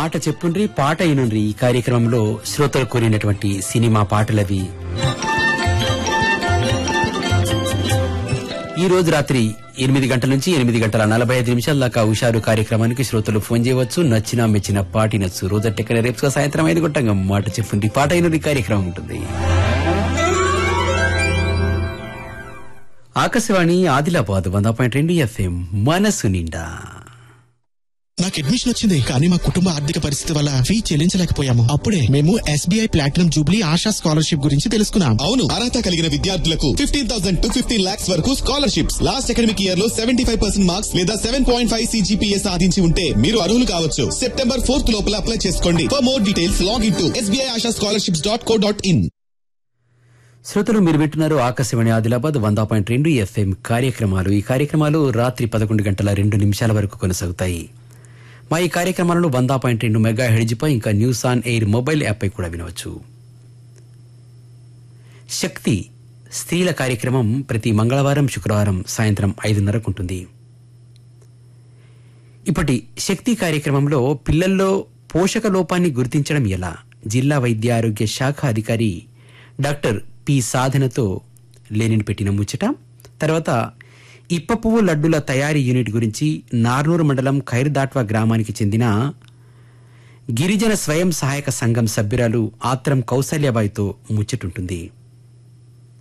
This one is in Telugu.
మాట చెప్పుండ్రి పాట అయినుండ్రి ఈ కార్యక్రమంలో శ్రోతలు కోరినటువంటి సినిమా పాటలవి ఈ రోజు రాత్రి ఎనిమిది గంటల నుంచి ఎనిమిది గంటల నలభై ఐదు నిమిషాల దాకా హుషారు కార్యక్రమానికి శ్రోతలు ఫోన్ చేయవచ్చు నచ్చిన మెచ్చిన పాటి నచ్చు రోజట్టెక్కన రేపు సాయంత్రం ఐదు గంటగా మాట చెప్పుండ్రి పాట అయినది కార్యక్రమం ఉంటుంది ఆకాశవాణి ఆదిలాబాద్ వంద పాయింట్ రెండు ఎఫ్ఎం మనసు నిండా నాకు అడ్మిషన్ వచ్చింది కానీ మా కుటుంబ ఆర్థిక పరిస్థితి వల్ల ఫీ చెల్లించలేకపోయాము అప్పుడే మేము SBI platinum jubilee Asha scholarship గురించి తెలుసుకున్నాం అవును అర్హత కలిగిన విద్యార్థులకు fifteen thousand to fifteen lakhs వరకు స్కాలర్షిప్స్ లాస్ట్ అకాడమిక్ ఇయర్ లో సెవెంటీ ఫైవ్ పర్సెంట్ మార్క్స్ లేదా సెవెన్ పాయింట్ ఫైవ్ సిజిపిఏ సాధించి ఉంటే మీరు అర్హులు కావచ్చు సెప్టెంబర్ ఫోర్త్ లోపల అప్లై చేసుకోండి for more details log in to SBI Asha scholarships dot co dot in శ్రోతలు మీరు వింటున్నారు ఆకాశవాణి ఆదిలాబాద్ వంద పాయింట్ రెండు ఎఫ్ఎం కార్యక్రమాలు ఈ కార్యక్రమాలు రాత్రి పదకొండు గంటల రెండు నిమిషాల వరకు కొనసాగుతాయి మా ఈ కార్యక్రమాలను వంద పాయింట్ రెండు మెగా హెడ్జిపై ఇంకా న్యూస్ ఆన్ ఎయిర్ మొబైల్ యాప్పై కూడా వినవచ్చు శక్తి స్త్రీల కార్యక్రమం ప్రతి మంగళవారం శుక్రవారం సాయంత్రం ఐదున్నరకు ఉంటుంది ఇప్పటి శక్తి కార్యక్రమంలో పిల్లల్లో పోషక లోపాన్ని గుర్తించడం ఎలా జిల్లా వైద్య ఆరోగ్య శాఖ అధికారి డాక్టర్ పి సాధనతో లేనిని పెట్టిన ముచ్చట తర్వాత ఇప్ప పువ్వు లడ్డుల తయారీ యూనిట్ గురించి నార్నూరు మండలం ఖైర్దాట్వా గ్రామానికి చెందిన గిరిజన స్వయం సహాయక సంఘం సభ్యురాలు ఆత్రం కౌసల్యబాయితో ముచ్చటుంటుంది